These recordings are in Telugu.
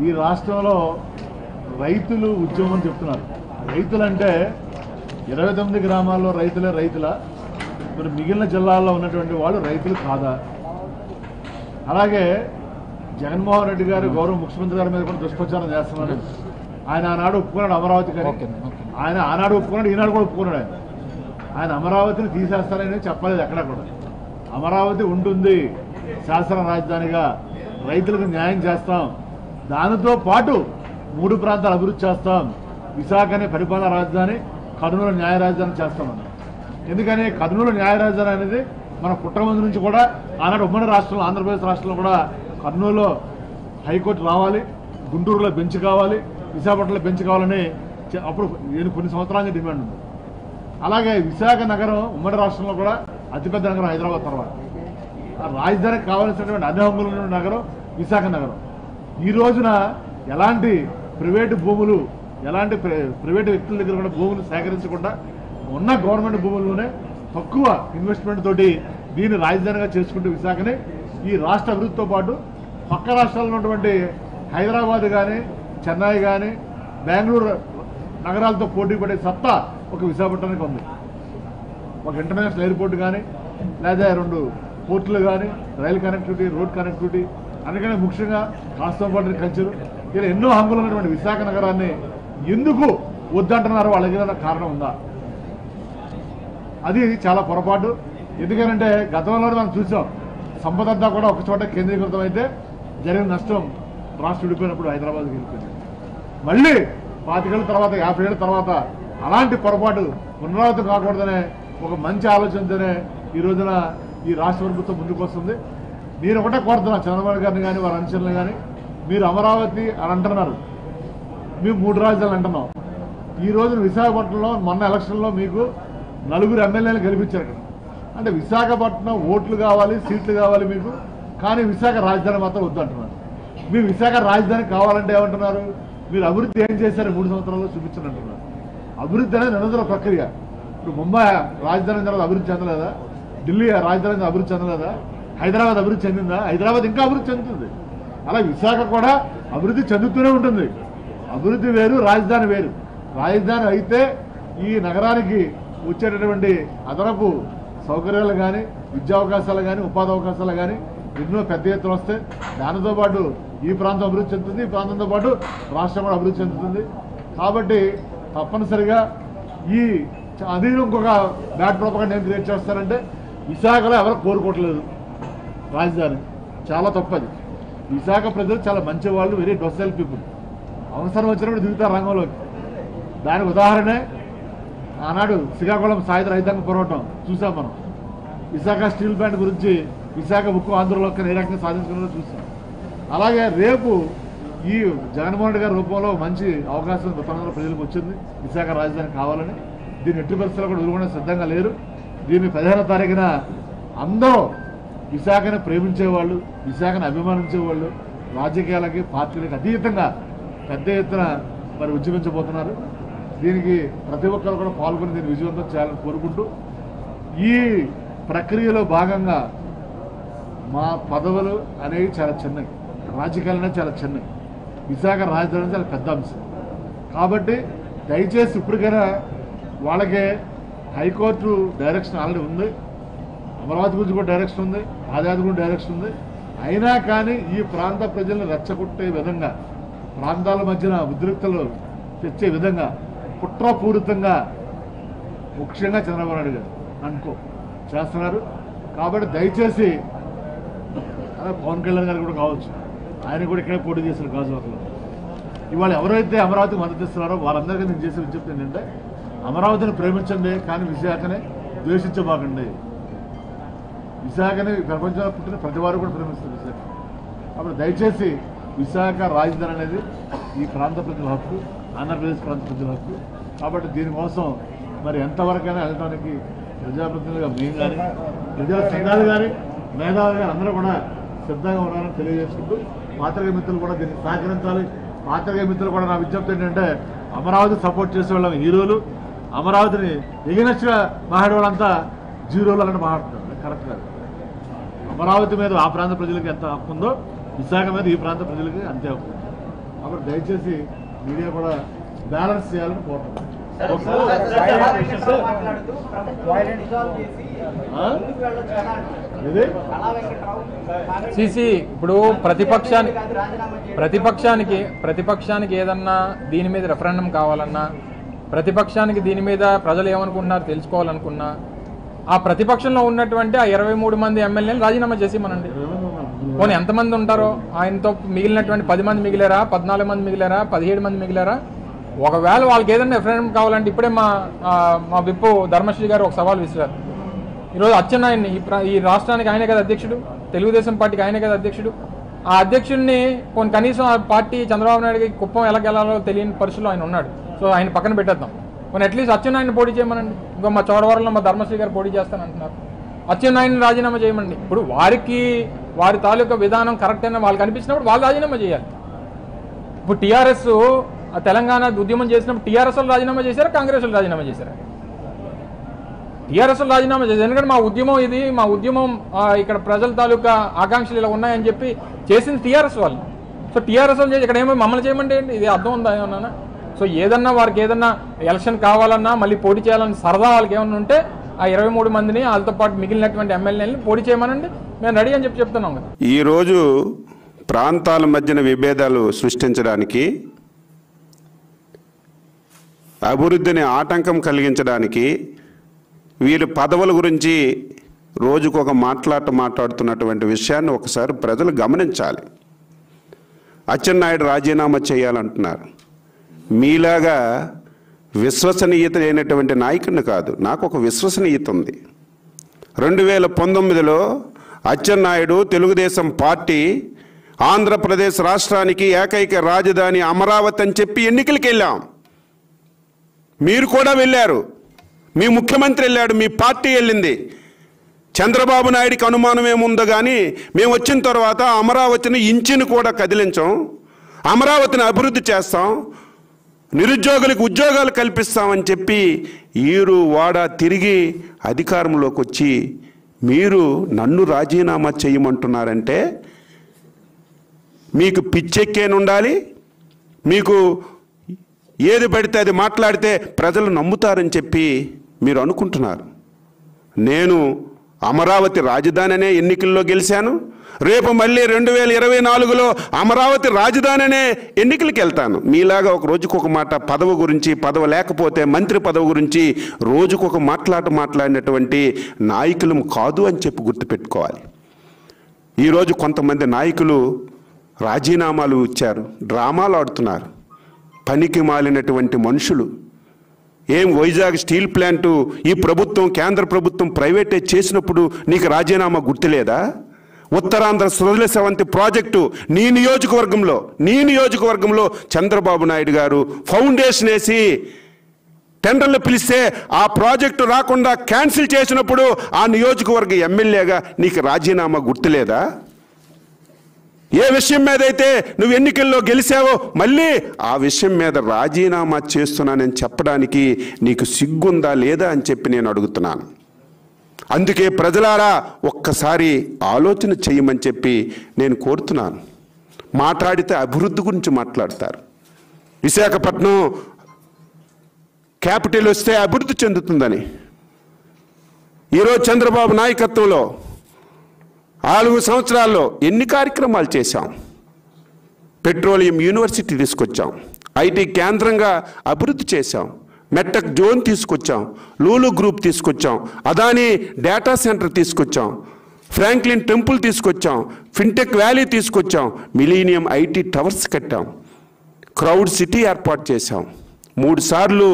ఈ రాష్ట్రంలో రైతులు ఉద్యమం అని చెప్తున్నారు రైతులంటే ఇరవై తొమ్మిది గ్రామాల్లో రైతులే రైతుల మరి మిగిలిన జిల్లాల్లో ఉన్నటువంటి వాళ్ళు రైతులు కాదా అలాగే జగన్మోహన్ రెడ్డి గారు గౌరవ ముఖ్యమంత్రి గారి మీద కూడా దుష్ప్రచారం చేస్తున్నారు ఆయన ఆనాడు ఒప్పుకున్నాడు అమరావతి కానీ ఓకే, ఓకే. ఆయన ఆనాడు ఒప్పుకున్నాడు ఈనాడు కూడా ఒప్పుకున్నాడు ఆయన ఆయన అమరావతిని తీసేస్తారని చెప్పలేదు ఎక్కడ కూడా అమరావతి ఉంటుంది శాసన రాజధానిగా రైతులకు న్యాయం చేస్తాం దానితో పాటు మూడు ప్రాంతాలు అభివృద్ధి చేస్తాం విశాఖని పరిపాలన రాజధాని కర్నూలు న్యాయ రాజధాని చేస్తామని ఎందుకని కర్నూలు న్యాయ రాజధాని అనేది మన పుట్టమంది నుంచి కూడా ఆనాడు ఉమ్మడి రాష్ట్రంలో ఆంధ్రప్రదేశ్ రాష్ట్రంలో కూడా కర్నూలులో హైకోర్టు రావాలి గుంటూరులో బెంచ్ కావాలి విశాఖపట్నంలో బెంచ్ కావాలని చె- అప్పుడు నేను కొన్ని సంవత్సరాల నుంచి డిమాండ్ ఉంది అలాగే విశాఖ నగరం ఉమ్మడి రాష్ట్రంలో కూడా అతిపెద్ద నగరం హైదరాబాద్ తర్వాత ఆ రాజధానికి కావాల్సినటువంటి అన్ని హంగులు ఉన్న నగరం విశాఖ నగరం ఈ రోజున ఎలాంటి ప్రైవేటు భూములు ఎలాంటి ప్ర- ప్రైవేటు వ్యక్తుల దగ్గర కూడా భూములు సేకరించకుండా ఉన్న గవర్నమెంట్ భూముల్లోనే తక్కువ ఇన్వెస్ట్మెంట్ తోటి దీన్ని రాజధానిగా చేసుకుంటూ విశాఖని ఈ రాష్ట్ర అభివృద్ధితో పాటు పక్క రాష్ట్రాల్లో ఉన్నటువంటి హైదరాబాద్ కానీ చెన్నై కానీ బెంగళూరు నగరాలతో పోటీ పడే సత్తా ఒక విశాఖపట్నానికి ఉంది ఒక ఇంటర్నేషనల్ ఎయిర్పోర్ట్ కానీ లేదా రెండు పోర్టులు కానీ రైల్ కనెక్టివిటీ రోడ్ కనెక్టివిటీ అందుకనే ముఖ్యంగా కాస్టోపాటు కల్చర్ ఇలా ఎన్నో హంగులు ఉన్నటువంటి విశాఖ నగరాన్ని ఎందుకు వద్దంటున్నారు వాళ్ళకి ఏదైనా కారణం ఉందా అది చాలా పొరపాటు ఎందుకనంటే గతంలో మనం చూసాం సంపద అంతా కూడా ఒక చోట కేంద్రీకృతం అయితే జరిగిన నష్టం రాష్ట్రం విడిపోయినప్పుడు హైదరాబాద్కి వెళ్ళిపోయింది మళ్ళీ పాతికేళ్ళ తర్వాత యాభై ఏళ్ళ తర్వాత అలాంటి పొరపాటు పునరావృతం కాకూడదనే ఒక మంచి ఆలోచనతోనే ఈ రోజున ఈ రాష్ట్ర ప్రభుత్వం ముందుకు వస్తుంది నేను ఒకటే కోరుతున్నా చంద్రబాబు గారిని కానీ వారి అనుచరులను కానీ మీరు అమరావతి అని అంటున్నారు మేము మూడు రాజధానులు అంటున్నాం ఈ రోజున విశాఖపట్నంలో మొన్న ఎలక్షన్లో మీకు నలుగురు ఎమ్మెల్యేలు గెలిపించారు ఇక్కడ అంటే విశాఖపట్నం ఓట్లు కావాలి సీట్లు కావాలి మీకు కానీ విశాఖ రాజధాని మాత్రం వద్దంటున్నారు మీరు విశాఖ రాజధాని కావాలంటే ఏమంటున్నారు మీరు అభివృద్ధి ఏం చేశారు మూడు సంవత్సరాల్లో చూపించండి అంటున్నారు అభివృద్ధి అనేది నిరంతర ప్రక్రియ ఇప్పుడు ముంబై రాజధాని తర్వాత అభివృద్ధి చెందలేదా ఢిల్లీ రాజధాని అభివృద్ధి చెందలేదా హైదరాబాద్ అభివృద్ధి చెందిందా హైదరాబాద్ ఇంకా అభివృద్ధి చెందుతుంది అలా విశాఖ కూడా అభివృద్ధి చెందుతూనే ఉంటుంది అభివృద్ధి వేరు రాజధాని వేరు రాజధాని అయితే ఈ నగరానికి వచ్చేటటువంటి అదనపు సౌకర్యాలు కానీ విద్యా అవకాశాలు కానీ ఉపాధి అవకాశాలు కానీ ఎన్నో పెద్ద ఎత్తున వస్తాయి దానితో పాటు ఈ ప్రాంతం అభివృద్ధి చెందుతుంది ఈ ప్రాంతంతో పాటు రాష్ట్రం కూడా అభివృద్ధి చెందుతుంది కాబట్టి తప్పనిసరిగా ఈ చ- అది ఇంకొక బ్యాడ్ ప్రోపకండ్ ఏం క్రియేట్ చేస్తారంటే విశాఖలో ఎవరు కోరుకోవట్లేదు రాజధాని చాలా తప్పది విశాఖ ప్రజలు చాలా మంచి వాళ్ళు వెరీ డొసైల్ పీపుల్ అవసరం వచ్చినప్పుడు దిగుతారు రంగంలోకి దానికి ఉదాహరణే ఆనాడు శ్రీకాకుళం సాయుధ రైతాంగ పోరాటం చూసాం మనం విశాఖ స్టీల్ ప్లాంట్ గురించి విశాఖ ఉక్కు ఆంధ్రలోకి ఏ రకంగా సాధించుకున్నారో చూసాం అలాగే రేపు ఈ జగన్మోహన్ రెడ్డి గారి రూపంలో మంచి అవకాశం ఉత్తరాంధ్ర ప్రజలకు వచ్చింది విశాఖ రాజధాని కావాలని దీన్ని ఎట్టి పరిస్థితుల్లో కూడా ఎదుర్కొనే సిద్ధంగా లేరు దీన్ని పదిహేనో తారీఖున అందరూ విశాఖని ప్రేమించేవాళ్ళు విశాఖను అభిమానించేవాళ్ళు రాజకీయాలకి పార్టీలకు అతీతంగా పెద్ద ఎత్తున మరి ఉద్యమించబోతున్నారు దీనికి ప్రతి ఒక్కరు కూడా పాల్గొని దీన్ని విజయవంతం చేయాలని కోరుకుంటూ ఈ ప్రక్రియలో భాగంగా మా పదవులు అనేవి చాలా చిన్నవి రాజకీయాలు అనేవి చాలా చిన్నవి విశాఖ రాజధాని అనేది చాలా పెద్ద అంశం కాబట్టి దయచేసి ఇప్పటికైనా వాళ్ళకే హైకోర్టు డైరెక్షన్ ఆల్రెడీ ఉంది అమరావతి గురించి కూడా డైరెక్షన్ ఉంది ఆదాది కూడా డైరెక్షన్ ఉంది అయినా కానీ ఈ ప్రాంత ప్రజల్ని రెచ్చగొట్టే విధంగా ప్రాంతాల మధ్యన ఉద్రిక్తలు తెచ్చే విధంగా కుట్రపూరితంగా ముఖ్యంగా చంద్రబాబు నాయుడు గారు అనుకో చేస్తున్నారు కాబట్టి దయచేసి అలా పవన్ కళ్యాణ్ గారు కూడా కావచ్చు ఆయన కూడా ఇక్కడే పోటీ చేశారు గాజువాకలో ఇవాళ ఎవరైతే అమరావతికి మద్దతు ఇస్తున్నారో వాళ్ళందరికీ నేను చేసే విజ్ఞప్తి ఏంటంటే అమరావతిని ప్రేమించండి కానీ విశాఖని ద్వేషించబాకండి విశాఖని ప్రపంచంలో పుట్టిన ప్రతి వారు కూడా ప్రేమిస్తారు విశాఖ కాబట్టి దయచేసి విశాఖ రాజధాని అనేది ఈ ప్రాంత ప్రజల హక్కు ఆంధ్రప్రదేశ్ ప్రాంత ప్రజల హక్కు కాబట్టి దీనికోసం మరి ఎంతవరకైనా వెళ్ళడానికి ప్రజాప్రతినిధులుగా మేము కానీ ప్రజల సంఘాలు కానీ మేధావులు కానీ అందరూ కూడా సిద్ధంగా ఉన్నారని తెలియజేసుకుంటూ పాత్రికేయ మిత్రులు కూడా దీన్ని సహకరించాలి పాత్రికేయ మిత్రులు కూడా నా విజ్ఞప్తి ఏంటంటే అమరావతి సపోర్ట్ చేసే వాళ్ళం హీరోలు అమరావతిని ఎగినట్టుగా మాట్లాడే వాళ్ళంతా జీరోలు అన్నట్టు మాట్లాడుతున్నారు అది కరెక్ట్ కాదు అమరావతి మీద ఆ ప్రాంత ప్రజలకు ఎంత హక్కు ఉందో విశాఖ మీద ఈ ప్రాంత ప్రజలకి అంతే హక్కు ఉంది కాబట్టి దయచేసి మీడియా కూడా బ్యాలెన్స్ చేయాలని కోరుతున్నాను sir, okay. Sir, sir, Violent కళా issues. వెంకట్రావు మాట్లాడుతూ ప్రభుత్వం dissolve చేసి ఆ? ముందుకు వెళ్ళొచ్చు కదా అంటున్నారు. ఇది కళా వెంకట్రావు కాంగ్రెస్ సిసి ఇప్పుడు ప్రతిపక్షానికి కాదు, రాజీనామా చేయడం. ప్రతిపక్షానికి ప్రతిపక్షానికి ఏదన్నా దీని మీద రెఫరెండం కావాలన్నా ప్రతిపక్షానికి దీని మీద ప్రజలు ఏమనుకుంటున్నారు తెలుసుకోవాలనుకున్నా ఆ ప్రతిపక్షంలో ఉన్నటువంటి ఆ ఇరవై మూడు మంది ఎమ్మెల్యేలు రాజీనామా చేసి మనండి పోనీ ఎంతమంది ఉంటారో ఆయనతో మిగిలినటువంటి పది మంది మిగిలారా పద్నాలుగు మంది మిగిలారా పదిహేడు మంది మిగిలారా ఒకవేళ వాళ్ళకి ఏదైనా రెఫరెండం కావాలంటే ఇప్పుడే మా ఆ, మా విప్పు ధర్మశ్రీ గారు ఒక సవాల్ విసిరారు ఈరోజు అచ్చెన్నాయుడిని ఈ ప్ర- ఈ రాష్ట్రానికి ఆయనే కదా అధ్యక్షుడు తెలుగుదేశం పార్టీకి ఆయనే కదా అధ్యక్షుడు ఆ అధ్యక్షుడిని కొన్ని కనీసం ఆ పార్టీ చంద్రబాబు నాయుడుకి కుప్పం ఎలా గెలాలో తెలియని పరిస్థితిలో ఆయన ఉన్నాడు సో ఆయన పక్కన పెట్టేద్దాం కొన్ని అట్లీస్ట్ అచ్చెన్నాయుడిని పోటీ చేయమనండి ఇంకో మా చోడవరంలో మా ధర్మశ్రీ గారు పోటీ చేస్తానంటున్నారు అచ్చెన్నాయుడిని రాజీనామా చేయమండి ఇప్పుడు వారికి వారి తాలూకా విధానం కరెక్ట్ అని వాళ్ళకి అనిపించినప్పుడు వాళ్ళు రాజీనామా చేయాలి ఇప్పుడు టీఆర్ఎస్ తెలంగాణ ఉద్యమం చేసినప్పుడు టీఆర్ఎస్ వాళ్ళు రాజీనామా చేశారా కాంగ్రెస్ వాళ్ళు రాజీనామా చేశారా టీఆర్ఎస్ రాజీనామా చేశారు ఎందుకంటే మా ఉద్యమం ఇది మా ఉద్యమం ఆ, ఇక్కడ ప్రజల తాలూకా ఆకాంక్షలు ఇలా ఉన్నాయని చెప్పి చేసింది టీఆర్ఎస్ వాళ్ళు సో టీఆర్ఎస్ వాళ్ళు చేసి ఇక్కడ ఏమో మమ్మల్ని చేయమంటే ఏంటి ఇది అర్థం ఉందా ఏమన్నా సో ఏదన్నా వారికి ఏదన్నా ఎలక్షన్ కావాలన్నా మళ్ళీ పోటీ చేయాలని సరదా వాళ్ళకి ఏమన్నా ఉంటే ఆ ఇరవై మూడు మందిని వాళ్ళతో పాటు మిగిలినటువంటి ఎమ్మెల్యేలని పోటీ చేయమనండి మేము రెడీ అని చెప్పి చెప్తున్నాం కదా ఈరోజు ప్రాంతాల మధ్యన విభేదాలు సృష్టించడానికి అభివృద్ధిని ఆటంకం కలిగించడానికి వీరి పదవుల గురించి రోజుకు ఒక మాట్లాట మాట్లాడుతున్నటువంటి విషయాన్ని ఒకసారి ప్రజలు గమనించాలి అచ్చెన్నాయుడు రాజీనామా చేయాలంటున్నారు మీలాగా విశ్వసనీయత లేనటువంటి నాయకుడిని కాదు నాకు ఒక విశ్వసనీయత ఉంది రెండు వేల పంతొమ్మిదిలో అచ్చెన్నాయుడు తెలుగుదేశం పార్టీ ఆంధ్రప్రదేశ్ రాష్ట్రానికి ఏకైక రాజధాని అమరావతి అని చెప్పి ఎన్నికలకు వెళ్ళాం మీరు కూడా వెళ్ళారు మీ ముఖ్యమంత్రి వెళ్ళాడు మీ పార్టీ వెళ్ళింది చంద్రబాబు నాయుడికి అనుమానం ఏముందో కానీ మేము వచ్చిన తర్వాత అమరావతిని ఇంచుని కూడా కదిలించాం అమరావతిని అభివృద్ధి చేస్తాం నిరుద్యోగులకు ఉద్యోగాలు కల్పిస్తామని చెప్పి ఈరు వాడ తిరిగి అధికారంలోకి వచ్చి మీరు నన్ను రాజీనామా చేయమంటున్నారంటే మీకు పిచ్చెక్కేనుండాలి మీకు ఏది పడితే అది మాట్లాడితే ప్రజలు నమ్ముతారని చెప్పి మీరు అనుకుంటున్నారు నేను అమరావతి రాజధాని అనే ఎన్నికల్లో గెలిచాను రేపు మళ్ళీ రెండు వేల ఇరవై నాలుగులో అమరావతి రాజధాని అనే ఎన్నికలకు వెళ్తాను మీలాగా ఒక రోజుకు ఒక మాట పదవి గురించి పదవి లేకపోతే మంత్రి పదవి గురించి రోజుకు ఒక మాట్లాట మాట్లాడినటువంటి నాయకులం కాదు అని చెప్పి గుర్తుపెట్టుకోవాలి ఈరోజు కొంతమంది నాయకులు రాజీనామాలు ఇచ్చారు డ్రామాలు ఆడుతున్నారు పనికి మాలినటువంటి మనుషులు ఏం వైజాగ్ స్టీల్ ప్లాంటు ఈ ప్రభుత్వం కేంద్ర ప్రభుత్వం ప్రైవేటైజ్ చేసినప్పుడు నీకు రాజీనామా గుర్తులేదా ఉత్తరాంధ్ర సురల సెవంతి ప్రాజెక్టు నీ నియోజకవర్గంలో నీ నియోజకవర్గంలో చంద్రబాబు నాయుడు గారు ఫౌండేషన్ వేసి టెండర్లు పిలిస్తే ఆ ప్రాజెక్టు రాకుండా క్యాన్సిల్ చేసినప్పుడు ఆ నియోజకవర్గ ఎమ్మెల్యేగా నీకు రాజీనామా గుర్తులేదా ఏ విషయం మీద అయితే నువ్వు ఎన్నికల్లో గెలిచావో మళ్ళీ ఆ విషయం మీద రాజీనామా చేస్తున్నానని చెప్పడానికి నీకు సిగ్గుందా లేదా అని చెప్పి నేను అడుగుతున్నాను అందుకే ప్రజలారా ఒక్కసారి ఆలోచన చేయమని చెప్పి నేను కోరుతున్నాను మాట్లాడితే అభివృద్ధి గురించి మాట్లాడతారు విశాఖపట్నం క్యాపిటల్ వస్తే అభివృద్ధి చెందుతుందని ఈరోజు చంద్రబాబు నాయకత్వంలో నాలుగు సంవత్సరాల్లో ఎన్ని కార్యక్రమాలు చేశాం పెట్రోలియం యూనివర్సిటీ తీసుకొచ్చాం ఐటీ కేంద్రంగా అభివృద్ధి చేశాం మెట్టక్ జోన్ తీసుకొచ్చాం లూలు గ్రూప్ తీసుకొచ్చాం అదానీ డేటా సెంటర్ తీసుకొచ్చాం ఫ్రాంక్లిన్ టెంపుల్ తీసుకొచ్చాం ఫిన్టెక్ వ్యాలీ తీసుకొచ్చాం మిలీనియం ఐటీ టవర్స్ కట్టాం క్రౌడ్ సిటీ ఏర్పాటు చేశాం మూడు సార్లు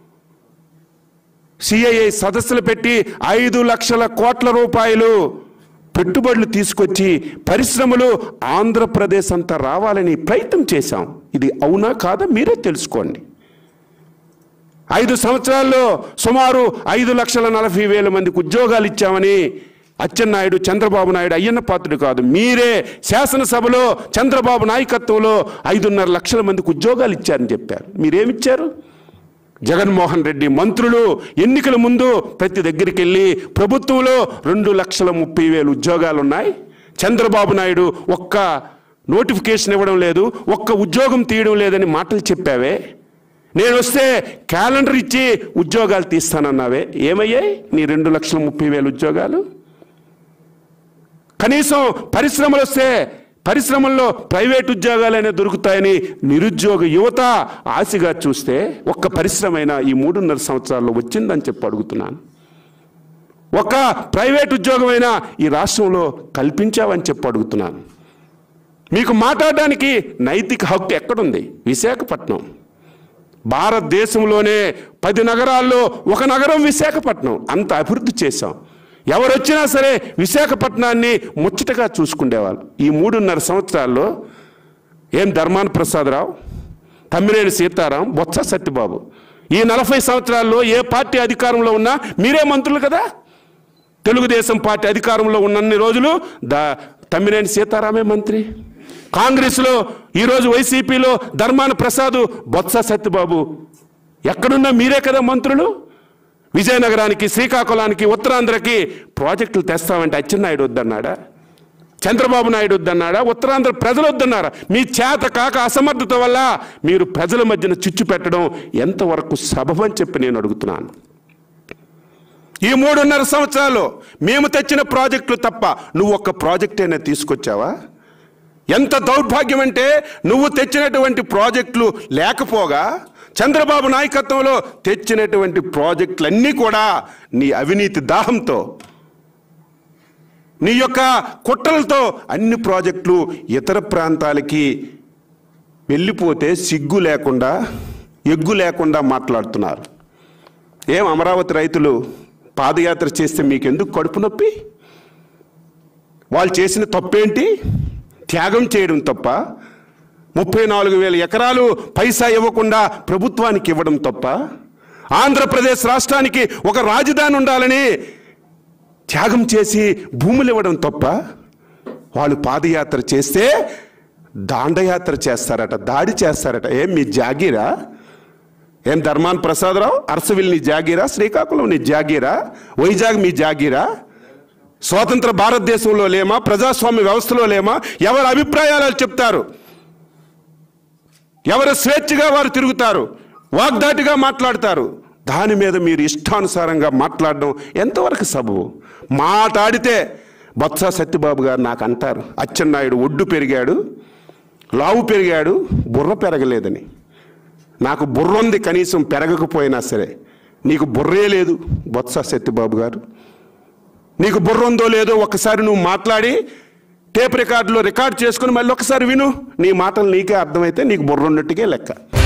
సిఐఐ సదస్సులు పెట్టి ఐదు లక్షల కోట్ల రూపాయలు పెట్టుబడులు తీసుకొచ్చి పరిశ్రమలు ఆంధ్రప్రదేశ్ అంతా రావాలని ప్రయత్నం చేశాం ఇది అవునా కాదా మీరే తెలుసుకోండి ఐదు సంవత్సరాల్లో సుమారు ఐదు లక్షల నలభై వేల మందికి ఉద్యోగాలు ఇచ్చామని అచ్చెన్నాయుడు చంద్రబాబు నాయుడు అయ్యన్న పాత్రుడు కాదు మీరే శాసనసభలో చంద్రబాబు నాయకత్వంలో ఐదున్నర లక్షల మందికి ఉద్యోగాలు ఇచ్చారని చెప్పారు మీరేమిచ్చారు జగన్మోహన్ రెడ్డి మంత్రులు ఎన్నికల ముందు ప్రతి దగ్గరికి వెళ్ళి ప్రభుత్వంలో రెండు లక్షల ముప్పై వేలు ఉద్యోగాలు ఉన్నాయి చంద్రబాబు నాయుడు ఒక్క నోటిఫికేషన్ ఇవ్వడం లేదు ఒక్క ఉద్యోగం తీయడం లేదని మాటలు చెప్పావే నేను వస్తే క్యాలెండర్ ఇచ్చి ఉద్యోగాలు తీస్తానన్నావే ఏమయ్యాయి నీ రెండు లక్షల ముప్పై వేల ఉద్యోగాలు కనీసం పరిశ్రమలు వస్తే పరిశ్రమల్లో ప్రైవేట్ ఉద్యోగాలైనా దొరుకుతాయని నిరుద్యోగ యువత ఆశగా చూస్తే ఒక్క పరిశ్రమ అయినా ఈ మూడున్నర సంవత్సరాల్లో వచ్చిందని చెప్పి అడుగుతున్నాను ఒక ప్రైవేట్ ఉద్యోగమైనా ఈ రాష్ట్రంలో కల్పించావని చెప్పి అడుగుతున్నాను మీకు మాట్లాడడానికి నైతిక హక్కు ఎక్కడుంది విశాఖపట్నం భారతదేశంలోనే పది నగరాల్లో ఒక నగరం విశాఖపట్నం అంత అభివృద్ధి చేశాం ఎవరు వచ్చినా సరే విశాఖపట్నాన్ని ముచ్చటగా చూసుకునేవాళ్ళు ఈ మూడున్నర సంవత్సరాల్లో ఏం ధర్మాన ప్రసాదరావు తమ్మినేని సీతారాం బొత్స సత్యబాబు ఈ నలభై సంవత్సరాల్లో ఏ పార్టీ అధికారంలో ఉన్నా మీరే మంత్రులు కదా తెలుగుదేశం పార్టీ అధికారంలో ఉన్నన్ని రోజులు దా తమ్మినేని సీతారామే మంత్రి కాంగ్రెస్లో ఈరోజు వైసీపీలో ధర్మాన ప్రసాద్ బొత్స సత్యబాబు ఎక్కడున్నా మీరే కదా మంత్రులు విజయనగరానికి శ్రీకాకుళానికి ఉత్తరాంధ్రకి ప్రాజెక్టులు తెస్తామంటే అచ్చెన్నాయుడు వద్దన్నాడా చంద్రబాబు నాయుడు వద్దన్నాడా ఉత్తరాంధ్ర ప్రజలు వద్దన్నారా మీ చేత కాక అసమర్థత వల్ల మీరు ప్రజల మధ్యన చిచ్చు పెట్టడం ఎంతవరకు సబబని చెప్పి నేను అడుగుతున్నాను ఈ మూడున్నర సంవత్సరాలు మేము తెచ్చిన ప్రాజెక్టులు తప్ప నువ్వు ఒక్క ప్రాజెక్ట్ అయినా తీసుకొచ్చావా ఎంత దౌర్భాగ్యం అంటే నువ్వు తెచ్చినటువంటి ప్రాజెక్టులు లేకపోగా చంద్రబాబు నాయకత్వంలో తెచ్చినటువంటి ప్రాజెక్టులన్నీ కూడా నీ అవినీతి దాహంతో నీ యొక్క కుట్రలతో అన్ని ప్రాజెక్టులు ఇతర ప్రాంతాలకి వెళ్ళిపోతే సిగ్గు లేకుండా ఎగ్గు లేకుండా మాట్లాడుతున్నారు ఏం అమరావతి రైతులు పాదయాత్ర చేస్తే మీకెందుకు కడుపు నొప్పి వాళ్ళు చేసిన తప్పేంటి త్యాగం చేయడం తప్ప ముప్పై నాలుగు వేల ఎకరాలు పైసా ఇవ్వకుండా ప్రభుత్వానికి ఇవ్వడం తప్ప ఆంధ్రప్రదేశ్ రాష్ట్రానికి ఒక రాజధాని ఉండాలని త్యాగం చేసి భూములు ఇవ్వడం తప్ప వాళ్ళు పాదయాత్ర చేస్తే దాండయాత్ర చేస్తారట దాడి చేస్తారట ఏం మీ జాగీరా ఏం ధర్మాన్ ప్రసాదరావు అరసవిల్ నీ జాగీరా శ్రీకాకుళం నీ జాగీరా వైజాగ్ మీ జాగీరా స్వతంత్ర భారతదేశంలో లేమా ప్రజాస్వామ్య వ్యవస్థలో లేమా ఎవరి అభిప్రాయాలు వాళ్ళు చెప్తారు ఎవరు స్వేచ్ఛగా వారు తిరుగుతారు వాగ్దాటిగా మాట్లాడతారు దాని మీద మీరు ఇష్టానుసారంగా మాట్లాడడం ఎంతవరకు సబబు మాట్లాడితే బొత్స సత్యబాబు గారు నాకు అంటారు అచ్చెన్నాయుడు ఒడ్డు పెరిగాడు లావు పెరిగాడు బుర్ర పెరగలేదని నాకు బుర్ర ఉంది కనీసం పెరగకపోయినా సరే నీకు బుర్రే లేదు బొత్స సత్యబాబు గారు నీకు బుర్ర ఉందో లేదో ఒకసారి నువ్వు మాట్లాడి టేప్ రికార్డులో రికార్డ్ చేసుకుని మళ్ళీ ఒకసారి విను నీ మాటలు నీకే అర్థమైతే నీకు బుర్ర ఉన్నట్టుగా లెక్క